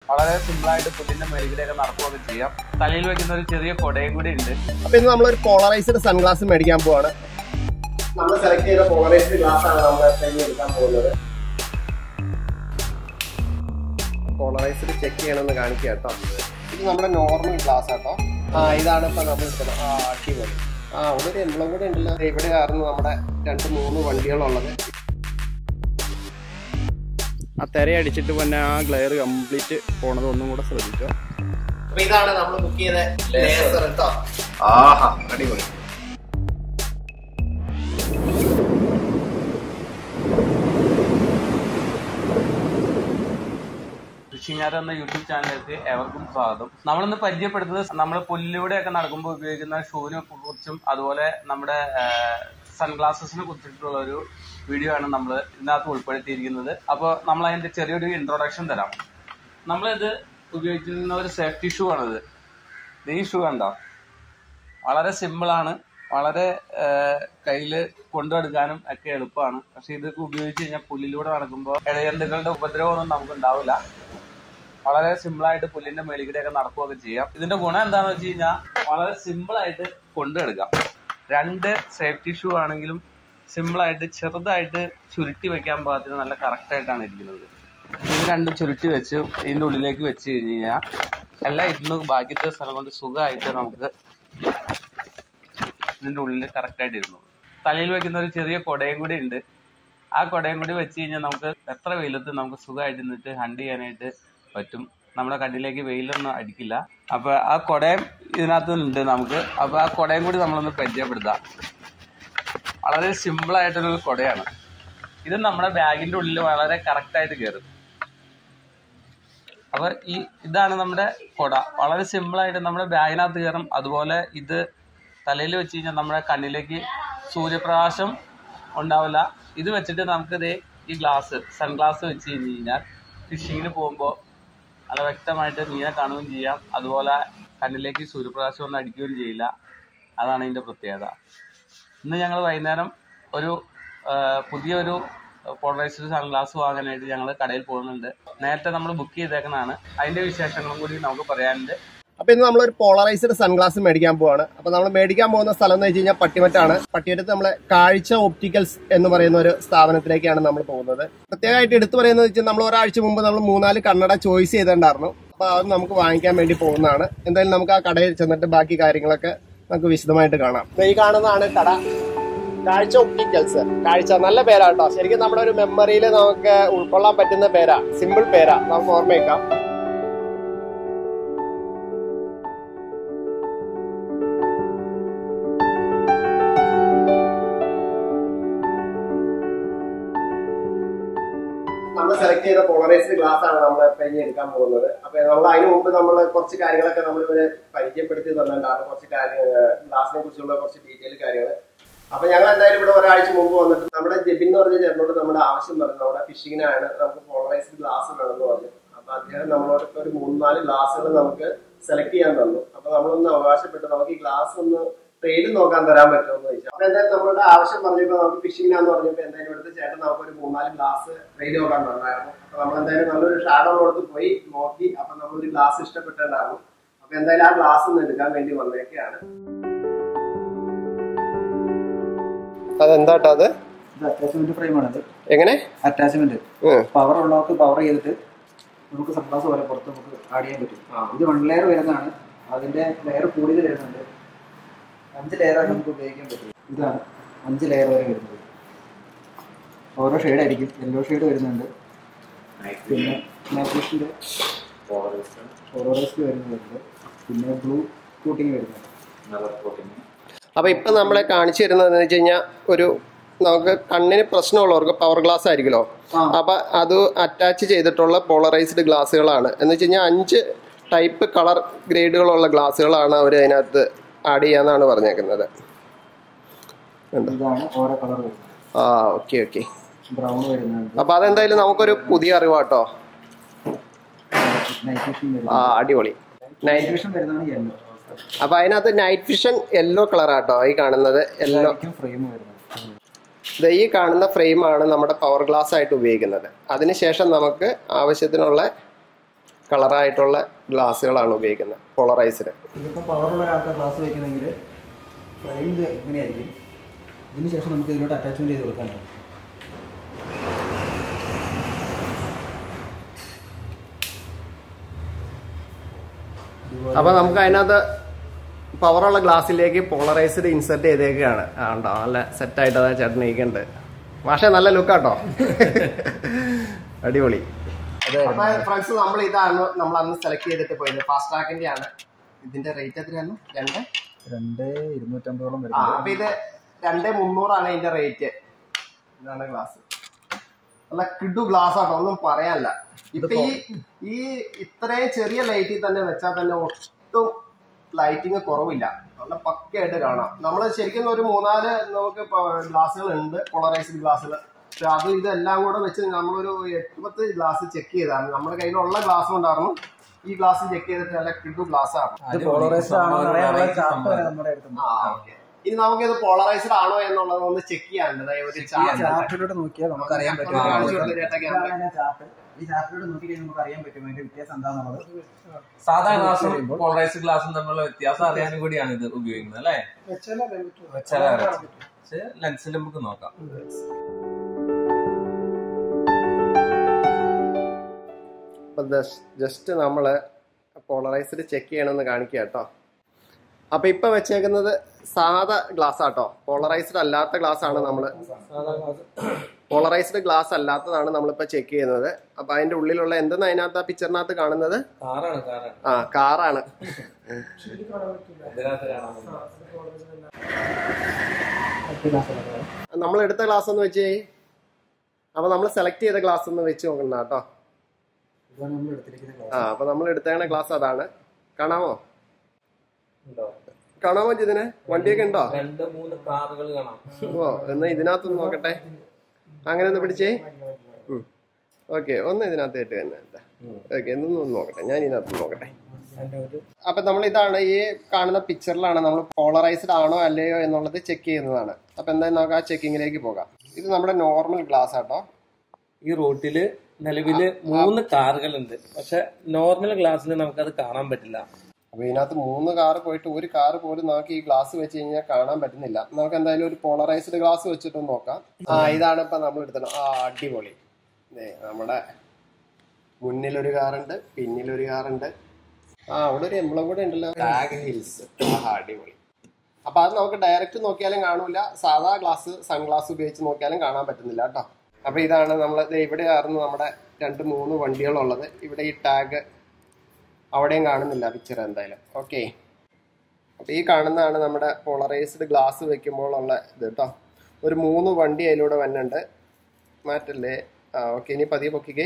വളരെ സിമ്പിളായിട്ട് പുല്ലിന്റെ മെഴുകിലൊക്കെ നടക്കുകയൊക്കെ ചെയ്യാം തലയിൽ വെക്കുന്ന ഒരു ചെറിയ കൊടയും കൂടി ഉണ്ട് അപ്പൊ ഇന്ന് നമ്മളൊരു പോളറൈസ്ഡ് സൺഗ്ലാസ് മേടിക്കാൻ പോവാണ് നമ്മൾ സെലക്ട് ചെയ്ത പോളറൈസ്ഡ് ഗ്ലാസ് ആണ് നമ്മൾ കഴിഞ്ഞ് എടുക്കാൻ പോകുന്നത് പോളറൈസ്ഡ് ചെക്ക് ചെയ്യണമെന്ന് കാണിക്കുക കേട്ടോ ഇത് നമ്മുടെ നോർമൽ ഗ്ലാസ് ആട്ടോ ആ ഇതാണ് ഇപ്പൊ നമ്മൾ എടുത്തത് ആ അടിപൊളി ആ അവിടെ ഒരു എംബ്ലം കൂടെ ഉണ്ടല്ലോ ദേ ഇവിടെ ആയിരുന്നു നമ്മുടെ രണ്ട് മൂന്ന് വണ്ടികളുള്ളത് ആ തിര അടിച്ചിട്ട് പിന്നെ ആ ഗ്ലെയർ കംപ്ലീറ്റ് പോണത് ഒന്നും കൂടെ ശ്രദ്ധിക്കുക അപ്പൊ ഇതാണ് നമ്മൾ ബുക്ക് ചെയ്ത ലേസർ കേട്ടോ ആഹാ അടിപൊളി ഫിഷിംഗാർ എന്ന യൂട്യൂബ് ചാനലിലേക്ക് ഏവർക്കും സ്വാഗതം നമ്മളിന്ന് പരിചയപ്പെടുത്തുന്നത് നമ്മൾ പുല്ലിലൂടെയൊക്കെ നടക്കുമ്പോൾ ഉപയോഗിക്കുന്ന ഷൂവിനെ കുറിച്ചും അതുപോലെ നമ്മുടെ സൺഗ്ലാസസിനെ കുറിച്ചിട്ടുള്ള ഒരു വീഡിയോ ആണ് നമ്മൾ ഇതിനകത്ത് ഉൾപ്പെടുത്തിയിരിക്കുന്നത് അപ്പോൾ നമ്മൾ അതിന്റെ ചെറിയൊരു ഇൻട്രൊഡക്ഷൻ തരാം നമ്മളിത് ഉപയോഗിക്കുന്ന ഒരു സേഫ്റ്റി ഷൂ ആണിത് ഇത് ഈ ഷൂ കണ്ടോ വളരെ സിമ്പിളാണ് വളരെ കയ്യിൽ കൊണ്ടുനടക്കാനും ഒക്കെ എളുപ്പമാണ് പക്ഷെ ഇതൊക്കെ ഉപയോഗിച്ച് കഴിഞ്ഞാൽ പുല്ലിലൂടെ നടക്കുമ്പോൾ ഇഴയന്തുകളുടെ ഉപദ്രവമൊന്നും നമുക്ക് ഉണ്ടാവില്ല വളരെ സിമ്പിളായിട്ട് പുല്ലിന്റെ മേളികൂടെയൊക്കെ നടക്കുകയൊക്കെ ചെയ്യാം ഇതിന്റെ ഗുണം എന്താണെന്ന് വെച്ച് കഴിഞ്ഞാൽ വളരെ സിമ്പിളായിട്ട് കൊണ്ടുനടക്കാം രണ്ട് സേഫ്റ്റി ഷൂ ആണെങ്കിലും സിമ്പിളായിട്ട് ചെറുതായിട്ട് ചുരുട്ടി വെക്കാൻ പാകത്തിന് നല്ല കറക്റ്റ് ആയിട്ടാണ് ഇരിക്കുന്നത് ഇത് രണ്ടും ചുരുട്ടി വെച്ച് ഇതിന്റെ ഉള്ളിലേക്ക് വെച്ച് കഴിഞ്ഞ് കഴിഞ്ഞാൽ എല്ലാം ഇരുന്ന് ബാക്കിത്തെ സ്ഥലം കൊണ്ട് സുഖമായിട്ട് നമുക്ക് ഇതിന്റെ ഉള്ളിൽ കറക്റ്റ് ആയിട്ട് ഇരുന്നു തലയിൽ വെക്കുന്ന ഒരു ചെറിയ കൊടയും കൂടി ഉണ്ട് ആ കൊടയും കൂടി വെച്ച് കഴിഞ്ഞാൽ നമുക്ക് എത്ര വെയിലത്ത് നമുക്ക് സുഖമായിട്ട് നിന്നിട്ട് ഹണ്ട് ചെയ്യാനായിട്ട് പറ്റും നമ്മുടെ കണ്ണിലേക്ക് വെയിലൊന്നും അടിക്കില്ല അപ്പൊ ആ കൊടയും ഇതിനകത്ത് ഉണ്ട് നമുക്ക് അപ്പൊ ആ കൊടയും കൂടി നമ്മളൊന്ന് പരിചയപ്പെടുത്താം വളരെ സിമ്പിൾ ആയിട്ടൊരു കൊടയാണ് ഇത് നമ്മുടെ ബാഗിന്റെ ഉള്ളിൽ വളരെ കറക്റ്റ് ആയിട്ട് കയറും അപ്പൊ ഈ ഇതാണ് നമ്മുടെ കൊട വളരെ സിമ്പിൾ ആയിട്ട് നമ്മുടെ ബാഗിനകത്ത് കയറും അതുപോലെ ഇത് തലയിൽ വെച്ച് കഴിഞ്ഞാൽ നമ്മുടെ കണ്ണിലേക്ക് സൂര്യപ്രകാശം ഉണ്ടാവില്ല ഇത് വെച്ചിട്ട് നമുക്ക് ദേ ഈ ഗ്ലാസ് സൺഗ്ലാസ് വെച്ച് കഴിഞ്ഞ് കഴിഞ്ഞാൽ ഫിഷിങ്ങിന് പോകുമ്പോൾ നല്ല വ്യക്തമായിട്ട് മീനെ കാണുകയും ചെയ്യാം അതുപോലെ കണ്ണിലേക്ക് സൂര്യപ്രകാശം ഒന്നും അടിക്കുകയും ചെയ്യില്ല അതാണ് ഇതിന്റെ പ്രത്യേകത ഇന്ന് ഞങ്ങൾ വൈകുന്നേരം ഒരു ആ, പുതിയൊരു പോളറൈസ്ഡ് സൺഗ്ലാസ് വാങ്ങാനായിട്ട് ഞങ്ങൾ കടയിൽ പോകുന്നുണ്ട് നേരത്തെ നമ്മൾ ബുക്ക് ചെയ്തേക്കുന്നതാണ് അതിന്റെ വിശേഷങ്ങളും കൂടി നമുക്ക് പറയാനുണ്ട് അപ്പൊ ഇന്ന് നമ്മളൊരു പോളറൈസ്ഡ് സൺഗ്ലാസ് മേടിക്കാൻ പോവാണ് അപ്പൊ നമ്മൾ മേടിക്കാൻ പോകുന്ന സ്ഥലം എന്ന് വെച്ച് കഴിഞ്ഞാൽ പട്ടിമറ്റാണ് പട്ടിയടുത്ത് നമ്മളെ കാഴ്ച ഒപ്റ്റിക്കൽസ് എന്ന് പറയുന്ന ഒരു സ്ഥാപനത്തിലേക്കാണ് നമ്മൾ പോകുന്നത് പ്രത്യേകമായിട്ട് എടുത്തു പറയുന്നത് വെച്ചാൽ നമ്മൾ ഒരാഴ്ച മുമ്പ് നമ്മൾ മൂന്നാല് കണ്ണട ചോയ്സ് ചെയ്തിട്ടുണ്ടായിരുന്നു അപ്പൊ അത് നമുക്ക് വാങ്ങിക്കാൻ വേണ്ടി പോകുന്നതാണ് എന്തായാലും നമുക്ക് ആ കടയിൽ ചെന്നിട്ട് ബാക്കി കാര്യങ്ങളൊക്കെ നമുക്ക് വിശദമായിട്ട് കാണാം ദേ ഈ കാണുന്നതാണ് കട കാഴ്ച ഒപ്റ്റിക്കൽസ് കാഴ്ച നല്ല പേരാ കേട്ടോ ശരിക്കും നമ്മുടെ ഒരു മെമ്മറിയിൽ നമുക്ക് ഉൾക്കൊള്ളാൻ പറ്റുന്ന പേരാ സിമ്പിൾ പേരാ നമുക്ക് ഓർമ്മയ്ക്കാം നമ്മൾ സെലക്ട് ചെയ്ത പോളറൈസ്ഡ് ഗ്ലാസ് ആണ് നമ്മൾ കഴിഞ്ഞ് എടുക്കാൻ പോകുന്നത് അപ്പൊ നമ്മൾ അതിന് മുമ്പ് നമ്മൾ കുറച്ച് കാര്യങ്ങളൊക്കെ നമ്മൾ ഇവരെ പരിചയപ്പെടുത്തി തന്നിട്ടുണ്ടായിരുന്നു കുറച്ച് കാര്യങ്ങൾ ഗ്ലാസിനെ കുറിച്ചുള്ള കുറച്ച് ഡീറ്റെയിൽ കാര്യങ്ങൾ അപ്പൊ ഞങ്ങൾ എന്തായാലും ഇവിടെ ഒരാഴ്ച മുമ്പ് വന്നിട്ട് നമ്മുടെ ജെബിൻ എന്ന് പറഞ്ഞ ചേട്ടനോട് നമ്മുടെ ആവശ്യം പറഞ്ഞു നമ്മുടെ ഫിഷിങ്ങിനാണ് നമുക്ക് പോളറൈസ്ഡ് ഗ്ലാസ് വേണമെന്ന് പറഞ്ഞു അപ്പൊ അദ്ദേഹം നമ്മളോട് ഇപ്പൊ ഒരു മൂന്ന് നാല് ഗ്ലാസ്സുകൾ നമുക്ക് സെലക്ട് ചെയ്യാൻ തന്നു അപ്പൊ നമ്മളൊന്ന് അവകാശപ്പെട്ടു നമുക്ക് ഈ ഗ്ലാസ് ഒന്ന് ട്രെയിൽ നോക്കാൻ തരാൻ പറ്റുമോ എന്ന് ചോദിച്ചു അപ്പൊ എന്തായാലും നമ്മളുടെ ആവശ്യം പറഞ്ഞപ്പോ നമുക്ക് ഫിഷിങ്ങിനാന്ന് പറഞ്ഞപ്പോ എന്തായാലും ഇവിടുത്തെ ചേട്ടൻ നമുക്ക് ഒരു മൂന്നാല് ഗ്ലാസ് ട്രെയിൽ നോക്കാൻ തന്നായിരുന്നു അപ്പൊ നമ്മൾ എന്തായാലും നല്ലൊരു ഷാഡോ കൊടുത്ത് പോയി നോക്കി അപ്പൊ നമ്മളൊരു ഗ്ലാസ് ഇഷ്ടപ്പെട്ടിട്ടുണ്ടായിരുന്നു അപ്പൊ എന്തായാലും ആ ഗ്ലാസ് ഒന്ന് എടുക്കാൻ വേണ്ടി വന്നേക്കാണ് അതെന്താട്ടോ അത് ഇത് അറ്റാച്ച്മെന്റ് ഫ്രെയിമാണത് എങ്ങനെ അറ്റാച്ച്മെന്റ് ഉം. പവർ ഉള്ളവർക്ക് പവർ ചെയ്തിട്ട് നമുക്ക് സൺഗ്ലാസ് പോലെ പുറത്ത് നമുക്ക് ആഡ് ചെയ്യാൻ പറ്റും ഇത് വൺ ലെയർ വരുന്നതാണ് അതിന്റെ ലെയർ കൂടുതൽ വരുന്നുണ്ട് അഞ്ച് ലെയറാണ് നമുക്ക് ഉപയോഗിക്കാൻ പറ്റും ഇതാണ് അഞ്ച് ലെയർ വരെ വരുന്നത് ഓരോ ഷെയ്ഡ് ആയിരിക്കും യെല്ലോ ഷെയ്ഡ് വരുന്നുണ്ട് പിന്നെ നൈട്രേഷൻ്റെ ഓറോറസ്റ്റ് വരുന്നുണ്ട് പിന്നെ ബ്ലൂ കോട്ടിങ് വരുന്നുണ്ട് അപ്പൊ ഇപ്പൊ നമ്മളെ കാണിച്ചു തരുന്നത് എന്ന് വെച്ച് കഴിഞ്ഞാൽ ഒരു നമുക്ക് കണ്ണിന് പ്രശ്നമുള്ളവർക്ക് പവർ ഗ്ലാസ് ആയിരിക്കുമല്ലോ ആ. അപ്പൊ അത് അറ്റാച്ച് ചെയ്തിട്ടുള്ള പോളറൈസ്ഡ് ഗ്ലാസ്സുകളാണ് എന്ന് വെച്ച് കഴിഞ്ഞാൽ അഞ്ച് ടൈപ്പ് കളർ ഗ്രേഡുകളുള്ള ഗ്ലാസ്സുകളാണ് അവർ അതിനകത്ത് ആഡ് ചെയ്യാന്നാണ് പറഞ്ഞേക്കുന്നത് ഉണ്ട്. ഇതാണ് ഓരോ കളർ വരുന്നത് ആ ഓക്കെ ഓക്കെ ബ്രൗൺ വരുന്നുണ്ട് അപ്പൊ അതെന്തായാലും നമുക്കൊരു പുതിയ അറിവാട്ടോ നൈറ്റ് വിഷൻ ആ വരുന്നുണ്ട് അടിപൊളി നൈറ്റ് നൈറ്റ് വിഷൻ വരുന്നതാണ് യെല്ലോ അപ്പൊ അതിനകത്ത് നൈറ്റ് വിഷൻ യെല്ലോ കളറാട്ടോ ഈ കാണുന്നത് യെല്ലോ ഫ്രെയിം വരുന്നത് ദേ ഈ കാണുന്ന ഫ്രെയിമാണ് നമ്മുടെ പവർ ഗ്ലാസ് ആയിട്ട് ഉപയോഗിക്കുന്നത് അതിനുശേഷം നമുക്ക് ആവശ്യത്തിനുള്ള കളറായിട്ടുള്ള ഗ്ലാസ്സുകളാണ് ഉപയോഗിക്കുന്നത് പോളറൈസ്ഡ് ഇതിപ്പോൾ പവറുള്ള ഒരാൾക്ക് ഗ്ലാസ് വയ്ക്കുന്നെങ്കിൽ ഫ്രെയിം ഇത് ഇങ്ങനെയായിരിക്കും ഇതിന് ശേഷം നമുക്ക് ഇതിലോട്ട് അറ്റാച്ച്മെന്റ് ചെയ്ത് കൊടുക്കാനുണ്ട് ഇതുപോലെ അപ്പൊ നമുക്ക് അതിനകത്ത് പവറുള്ള ഗ്ലാസ്സിലേക്ക് പോളറൈസ്ഡ് ഇൻസെർട്ട് ചെയ്തേക്കാണ് ആ ഉണ്ടോ നല്ല സെറ്റായിട്ട് അതാ ചേട്ടൻ ഇരിക്കുന്നുണ്ട് പക്ഷേ നല്ല ലുക്കാട്ടോ അടിപൊളി അപ്പൊ ഫ്രണ്ട്സ് നമ്മൾ ഇതാണ് നമ്മൾ അന്ന് സെലക്ട് ചെയ്തിട്ട് പോയത് ഫാസ്റ്റ് ട്രാക്കിന്റെ ആണ് ഇതിന്റെ റേറ്റ് എത്രയാണ് രണ്ട് രണ്ട് ഇരുന്നൂറ്റമ്പതോളം ആ വരുന്നത് അപ്പൊ ഇത് രണ്ട് മുന്നൂറാണ് ഇതിന്റെ റേറ്റ് ഇതാണ് ഗ്ലാസ് നല്ല കിഡു ഗ്ലാസ് ആട്ടോ ഒന്നും പറയാനില്ല ഇപ്പൊ ഈ ഈ ഇത്രയും ചെറിയ ലൈറ്റിൽ തന്നെ വെച്ചാൽ തന്നെ ഒട്ടും ലൈറ്റിങ് കുറവില്ല നല്ല പക്കയായിട്ട് കാണാം നമ്മൾ ശരിക്കും ഒരു മൂന്നാല് നമുക്ക് ഗ്ലാസ്സുകൾ ഉണ്ട് പോളറൈസ്ഡ് ഗ്ലാസ്സുകൾ പക്ഷെ അത് ഇതെല്ലാം കൂടെ വെച്ച് നമ്മളൊരു എട്ട് പത്ത് ഗ്ലാസ് ചെക്ക് ചെയ്താണ് നമ്മുടെ കയ്യിലുള്ള ഗ്ലാസ് ഉണ്ടായിരുന്നു ഈ ഗ്ലാസ് ചെക്ക് ചെയ്തിട്ട് നല്ല കിഡു ഗ്ലാസ് ആണ് ഇത് പോളറൈസ്ഡ് ആണെന്ന് അറിയാനുള്ള ചാർട്ട് വരെ നമ്മുടെ അടുത്തുണ്ട് ആ, okay. ഇനി നമുക്ക് ഇത് പോളറൈസ്ഡ് ആണോ എന്നുള്ളത് ഒന്ന് ചെക്ക് ചെയ്യാനുണ്ട് ദാ ഒരു ചാർട്ട് ചാർട്ടിലൂടെ നോക്കിയാൽ നമുക്ക് അറിയാൻ പറ്റും ഒന്ന് കാണിച്ചു കൊടുക്ക് ചേട്ടാ ക്യാമറ. ഇതാണ് അതിന്റെ ചാർട്ട് ഈ ചാർട്ടിലൂടെ നോക്കിക്കഴിഞ്ഞാൽ നമുക്ക് അറിയാൻ പറ്റും അതിന്റെ വ്യത്യാസം എന്താണെന്നുള്ളത് സാധാ ഗ്ലാസും പോളറൈസ്ഡ് ഗ്ലാസും തമ്മിലുള്ള വ്യത്യാസം അറിയാനും കൂടിയാണ് ഇത് ഉപയോഗിക്കുന്നത് അല്ലേ വെച്ചാലേ അറിയാം. പക്ഷേ ലെൻസിൽ നമുക്ക് നോക്കാം ജസ്റ്റ് നമ്മൾ പോളറൈസ്ഡ് ചെക്ക് ചെയ്യണമെന്ന് കാണിക്കുക കേട്ടോ അപ്പൊ ഇപ്പൊ വെച്ചേക്കുന്നത് സാധാ ഗ്ലാസ് ആട്ടോ പോളറൈസ്ഡ് അല്ലാത്ത ഗ്ലാസ് ആണ് നമ്മൾ പോളറൈസ്ഡ് ഗ്ലാസ് അല്ലാത്തതാണ് നമ്മളിപ്പോ ചെക്ക് ചെയ്യുന്നത് അപ്പൊ അതിന്റെ ഉള്ളിലുള്ള എന്തെന്ന് അതിനകത്ത് ആ പിക്ചറിനകത്ത് കാണുന്നത് കാറാണ് കാറാണ് ആ കാറാണ് അതിനകത്ത് കാണാൻ നമ്മൾ എടുത്ത ഗ്ലാസ് ഒന്ന് വെച്ച് അപ്പൊ നമ്മൾ സെലക്ട് ചെയ്ത ഗ്ലാസ് ഒന്ന് വെച്ച് നോക്കണ്ട കേട്ടോ ഇതാണ് നമ്മൾ എടുത്തിരിക്കുന്ന ക്ലാസ് ആ അപ്പൊ നമ്മൾ എടുത്തേക്കണ ഗ്ലാസ് അതാണ് കാണാമോ ഉണ്ടോ? കാണാമോ ഇതിനെ വണ്ടിയൊക്കെ ഉണ്ടോ രണ്ട് മൂന്ന് കാറുകൾ കാണാം ഓ എന്നാ ഇതിനകത്തൊന്ന് നോക്കട്ടെ അങ്ങനെ ഒന്ന് പിടിച്ചേ ഓക്കെ ഒന്ന് ഇതിനകത്ത് ഇട്ട് തന്നെ ഓക്കെ എന്നൊന്ന് നോക്കട്ടെ ഞാൻ ഇതിനകത്ത് നോക്കട്ടെ അപ്പൊ നമ്മൾ ഇതാണ് ഈ കാണുന്ന പിക്ചറിലാണ് നമ്മൾ പോളറൈസ്ഡ് ആണോ അല്ലയോ എന്നുള്ളത് ചെക്ക് ചെയ്യുന്നതാണ് അപ്പൊ എന്തായാലും നമുക്ക് ആ ചെക്കിങ്ങിലേക്ക് പോകാം ഇത് നമ്മുടെ നോർമൽ ഗ്ലാസ് ആട്ടോ ഈ റൂട്ടില് നിലവില് മൂന്ന് കാറുകളുണ്ട് പക്ഷെ നോർമൽ ഗ്ലാസ്സിൽ നമുക്കത് കാണാൻ പറ്റില്ല അപ്പൊ ഇതിനകത്ത് മൂന്ന് കാറ് പോയിട്ട് ഒരു കാറ് പോലും നമുക്ക് ഈ ഗ്ലാസ് വെച്ച് കഴിഞ്ഞാൽ കാണാൻ പറ്റുന്നില്ല നമുക്ക് എന്തായാലും ഒരു പോളറൈസ്ഡ് ഗ്ലാസ് വെച്ചിട്ടൊന്ന് നോക്കാം ആ ഇതാണ് ഇപ്പൊ നമ്മൾ എടുത്തത് ആ അടിപൊളി ദേ, നമ്മുടെ മുന്നിലൊരു കാറുണ്ട് പിന്നിലൊരു കാറുണ്ട് ആ അവിടെ ഒരു എംബ്ലം കൂടെ ഉണ്ടല്ലോ ടാഗ് ഹിൽസ് ആ അടിപൊളി അപ്പൊ അത് നമുക്ക് ഡയറക്റ്റ് നോക്കിയാലും കാണൂല സാധാ ഗ്ലാസ് സൺഗ്ലാസ് ഉപയോഗിച്ച് നോക്കിയാലും കാണാൻ പറ്റുന്നില്ല കേട്ടോ അപ്പൊ ഇതാണ് നമ്മൾ ഇവിടെയായിരുന്നു നമ്മുടെ രണ്ട് മൂന്ന് വണ്ടികളുള്ളത് ഇവിടെ ഈ ടാഗ് അവിടെയും കാണുന്നില്ല പിക്ചർ എന്തായാലും ഓക്കെ അപ്പൊ ഈ കാണുന്നതാണ് നമ്മുടെ പോളറൈസ്ഡ് ഗ്ലാസ് വെക്കുമ്പോൾ ഉള്ള ഇത് കേട്ടോ ഒരു മൂന്ന് വണ്ടി അതിലൂടെ വന്നുണ്ട് മാറ്റല്ലേ ആ ഓക്കെ ഇനി പതിയെ പൊക്കിക്കേ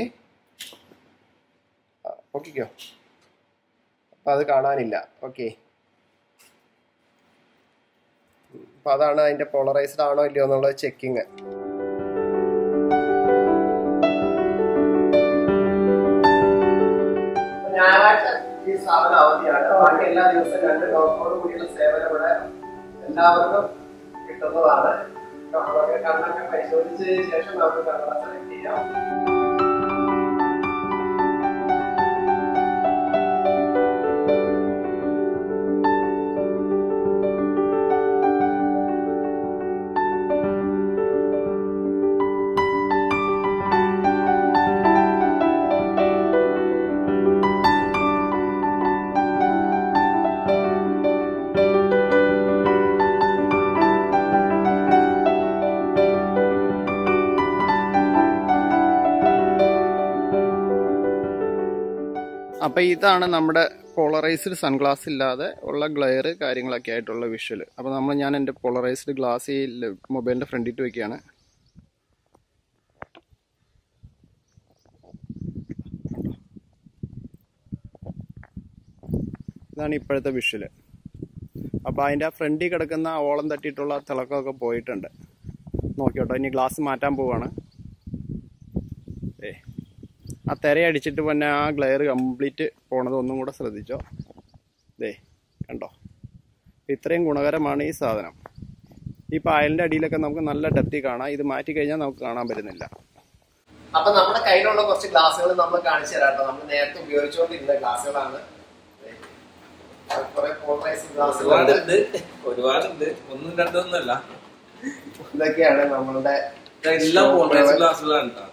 ആ, പൊക്കിക്കോ അപ്പൊ അത് കാണാനില്ല ഓക്കെ അപ്പൊ അതാണ് അതിന്റെ പോളറൈസ്ഡ് ആണോ ഇല്ലയോ എന്നുള്ളത് ചെക്കിങ് ഞായറാഴ്ച ഈ സ്ഥാപനം അവധിയാണ് ബാക്കി എല്ലാ ദിവസവും രണ്ട് ഡോക്ടറോട് കൂടിയുള്ള സേവനം ഇവിടെ എല്ലാവർക്കും കിട്ടുന്നതാണ് നമുക്ക് കണ്ണൊക്കെ പരിശോധിച്ചതിന് ശേഷം നമുക്ക് കണ്ണട സെലക്ട് ചെയ്യാം അപ്പൊ ഇതാണ് നമ്മുടെ പോളറൈസ്ഡ് സൺഗ്ലാസ് ഇല്ലാതെ ഉള്ള ഗ്ലെയർ കാര്യങ്ങളൊക്കെ ആയിട്ടുള്ള വിഷ്വൽ അപ്പൊ നമ്മൾ ഞാൻ എൻ്റെ പോളറൈസ്ഡ് ഗ്ലാസ് ഈ മൊബൈലിന്റെ ഫ്രണ്ടിട്ട് വെക്കുകയാണ് ഇതാണ് ഇപ്പോഴത്തെ വിഷ്വൽ അപ്പോൾ അതിൻ്റെ ആ ഫ്രണ്ടിൽ കിടക്കുന്ന ആ ഓളം തട്ടിയിട്ടുള്ള തിളക്കമൊക്കെ പോയിട്ടുണ്ട് നോക്കിയോട്ടോ ഇനി ഗ്ലാസ് മാറ്റാൻ പോവാണ് ഏ ആ തിരയടിച്ചിട്ട് പിന്നെ ആ ഗ്ലെയർ കംപ്ലീറ്റ് പോണത് ഒന്നും കൂടെ ശ്രദ്ധിച്ചോ ദേ കണ്ടോ ഇത്രയും ഗുണകരമാണ് ഈ സാധനം ഈ പായലിൻ്റെ അടിയിലൊക്കെ നമുക്ക് നല്ല ഡെപ്തി കാണാം ഇത് മാറ്റി കഴിഞ്ഞാൽ നമുക്ക് കാണാൻ പറ്റുന്നില്ല അപ്പൊ നമ്മുടെ കയ്യിലുള്ള കുറച്ച് ഗ്ലാസ്സുകൾ നമ്മൾ കാണിച്ചു തരാം കേട്ടോ നമ്മൾ നേരത്തെ ഉപയോഗിച്ചുകൊണ്ടിരുന്ന ഗ്ലാസ്സുകളാണ് കുറെ പോളറൈസ് ഗ്ലാസ്സുകളുണ്ട് ഒരുപാടുണ്ട് ഒരുപാടുണ്ട് ഒന്നും രണ്ടൊന്നും അല്ല ഇതൊക്കെയാണ് നമ്മളുടെ എല്ലാം പോളറൈസ് ഗ്ലാസ്സുകളാണ് കേട്ടോ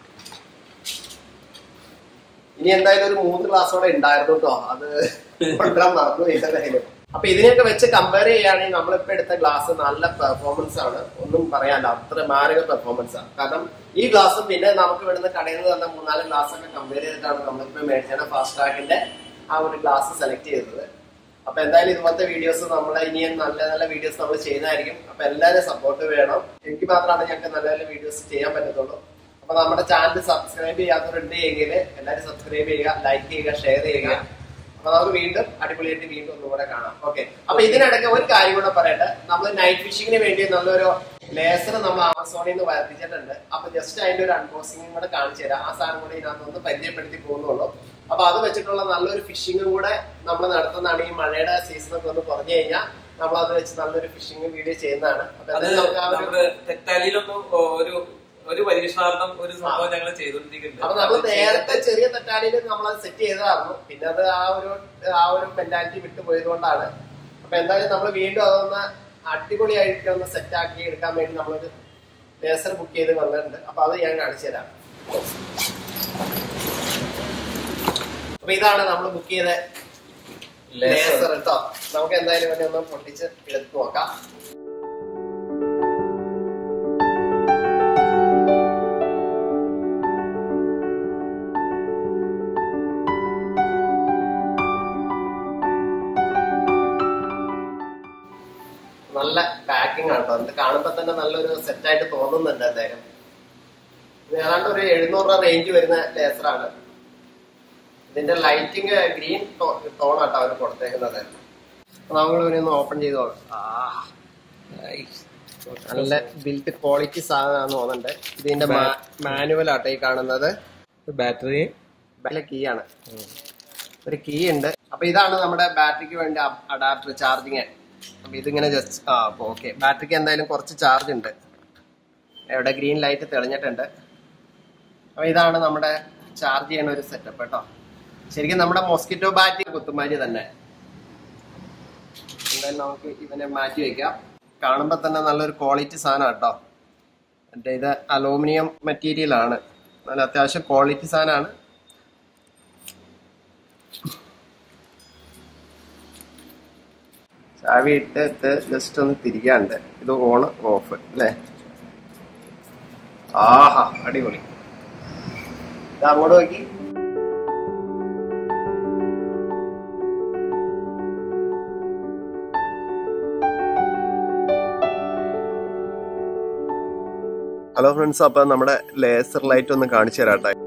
ഇനി എന്തായാലും ഒരു മൂന്ന് ക്ലാസ് കൂടെ ഉണ്ടായിരുന്നു കേട്ടോ അത് കൊണ്ടുവരാൻ മറന്നു ഏതായാലും അപ്പൊ ഇതിനെയൊക്കെ വെച്ച് കമ്പയർ ചെയ്യുകയാണെങ്കിൽ നമ്മളിപ്പോ എടുത്ത ഗ്ലാസ് നല്ല പെർഫോമൻസ് ആണ് ഒന്നും പറയാനില്ല അത്ര മാരക പെർഫോമൻസ് ആണ് കാരണം ഈ ഗ്ലാസും പിന്നെ നമുക്ക് ഇവിടുന്ന് കടയിൽ നിന്ന് തന്ന മൂന്നാല് ഗ്ലാസ് ഒക്കെ കമ്പയർ ചെയ്തിട്ടാണ് നമ്മളിപ്പോ മേടിച്ചാണ് ഫാസ്റ്റ് ട്രാക്കിന്റെ ആ ഒരു ഗ്ലാസ് സെലക്ട് ചെയ്തത് അപ്പൊ എന്തായാലും ഇതുപോലത്തെ വീഡിയോസ് നമ്മൾ ഇനിയും നല്ല നല്ല വീഡിയോസ് നമ്മൾ ചെയ്യുന്നതായിരിക്കും അപ്പൊ എല്ലാവരും സപ്പോർട്ട് വേണം എനിക്ക് മാത്രമാണ് ഞങ്ങൾക്ക് നല്ല നല്ല വീഡിയോസ് ചെയ്യാൻ പറ്റത്തുള്ളൂ അപ്പൊ നമ്മുടെ ചാനൽ സബ്സ്ക്രൈബ് ചെയ്യാത്തവരുണ്ട് എങ്കിൽ എല്ലാവരും സബ്സ്ക്രൈബ് ചെയ്യുക ലൈക്ക് ചെയ്യുക ഷെയർ ചെയ്യുക അപ്പൊ നമുക്ക് വീണ്ടും അടിപൊളിയായിട്ട് വീണ്ടും ഒന്നും കൂടെ കാണാം ഓക്കെ അപ്പൊ ഇതിനിടയ്ക്ക് ഒരു കാര്യം കൂടെ പറയട്ടെ നമ്മൾ നൈറ്റ് ഫിഷിങ്ങിന് വേണ്ടി നല്ലൊരു ലേസർ നമ്മൾ ആമസോണിൽ നിന്ന് വർദ്ധിച്ചിട്ടുണ്ട് അപ്പൊ ജസ്റ്റ് അതിന്റെ ഒരു അൺബോക്സിംഗും കൂടെ കാണിച്ചു തരാം ആ സാധനം കൂടെ ഇതിനകത്തൊന്ന് പരിചയപ്പെടുത്തി പോകുന്നുള്ളൂ അപ്പൊ അത് വെച്ചിട്ടുള്ള നല്ലൊരു ഫിഷിങ്ങും കൂടെ നമ്മൾ നടത്തുന്നതാണ് ഈ മഴയുടെ സീസണൊക്കെ ഒന്ന് കുറഞ്ഞു കഴിഞ്ഞാൽ നമ്മൾ അത് വെച്ച് നല്ലൊരു ഫിഷിംഗ് വീഡിയോ ചെയ്യുന്നതാണ് അപ്പൊ അത് എന്തായാലും നമുക്ക് ആ ഒരു നമ്മുടെ തെറ്റാലിയിലൊന്നും ഒരു ഒരു പരീക്ഷണാർത്ഥം ഒരു സംഭവം ഞങ്ങൾ ചെയ്തുകൊണ്ടിരിക്കുന്നുണ്ട് അപ്പൊ നമ്മൾ നേരത്തെ ചെറിയ തെറ്റാലിയിൽ നമ്മൾ അത് സെറ്റ് ചെയ്തതായിരുന്നു പിന്നെ അത് ആ ഒരു ആ ഒരു മെന്റാലിറ്റി വിട്ടുപോയത് കൊണ്ടാണ് അപ്പൊ എന്തായാലും നമ്മൾ വീണ്ടും അതൊന്ന് അടിപൊളിയായിട്ട് ഒന്ന് സെറ്റ് ആക്കി എടുക്കാൻ വേണ്ടി നമ്മളൊരു ലേസർ ബുക്ക് ചെയ്ത് വന്നിട്ടുണ്ട് അപ്പൊ അത് ഞാൻ കാണിച്ചു തരാം അപ്പൊ ഇതാണ് നമ്മൾ ബുക്ക് ചെയ്ത ലേസർ കേട്ടോ നമുക്ക് എന്തായാലും ഇവനെ ഒന്ന് പൊട്ടിച്ച് എടുത്ത് നോക്കാം നല്ല പാക്കിംഗ് ആണ് കേട്ടോ ഇത് കാണുമ്പോ തന്നെ നല്ലൊരു സെറ്റ് ആയിട്ട് തോന്നുന്നുണ്ട് എന്തായാലും ഇത് ഏതാണ്ട് ഒരു എഴുന്നൂറ് രൂപ റേഞ്ച് വരുന്ന ലേസറാണ് ഇതിന്റെ ലൈറ്റിംഗ് ഗ്രീൻ ടോൺ ആട്ടോ അവർ കൊടുത്തേക്കുന്നത് അപ്പൊ നമ്മൾ ഇവനൊന്ന് ഓപ്പൺ ചെയ്ത് നോക്കാം ആ, നല്ല ബിൽറ്റ് ക്വാളിറ്റി സാധനമാണെന്ന് തോന്നുന്നുണ്ട് ഇതിന്റെ മാനുവൽ ആട്ടോ ഈ കാണുന്നത് ബാറ്ററി ബാക്കിലെ കീ ആണ് ഒരു കീ ഉണ്ട് അപ്പൊ ഇതാണ് നമ്മുടെ ബാറ്ററിക്ക് വേണ്ടി അഡാപ്റ്റർ ചാർജിങ് അപ്പൊ ഇതിങ്ങനെ ജസ്റ്റ് ആ അപ്പൊ ഓക്കെ ബാറ്ററിക്ക് എന്തായാലും കുറച്ച് ചാർജ് ഉണ്ട് എവിടെ ഗ്രീൻ ലൈറ്റ് തെളിഞ്ഞിട്ടുണ്ട് അപ്പൊ ഇതാണ് നമ്മുടെ ചാർജ് ചെയ്യുന്ന ഒരു സെറ്റപ്പ് കേട്ടോ ശരിക്കും നമ്മുടെ മൊസ്കിറ്റോ ബാറ്റ് കുത്തുമാരി തന്നെ എന്തായാലും നമുക്ക് ഇവനെ മാറ്റി വെക്കാം കാണുമ്പോ തന്നെ നല്ലൊരു ക്വാളിറ്റി സാധനം കേട്ടോ മറ്റേ ഇത് അലൂമിനിയം മെറ്റീരിയൽ ആണ് നല്ല അത്യാവശ്യം ക്വാളിറ്റി സാധനമാണ് ചാവി ഇട്ടിട്ട് ജസ്റ്റ് ഒന്ന് തിരികാണ്ട് ഇത് ഓൺ ഓഫ് അല്ലേ ആഹാ അടിപൊളി ഇത് അങ്ങോട്ട് നോക്കി ഹലോ ഫ്രണ്ട്സ് അപ്പൊ നമ്മുടെ ലേസർ ലൈറ്റ് ഒന്ന് കാണിച്ചു തരാട്ടെ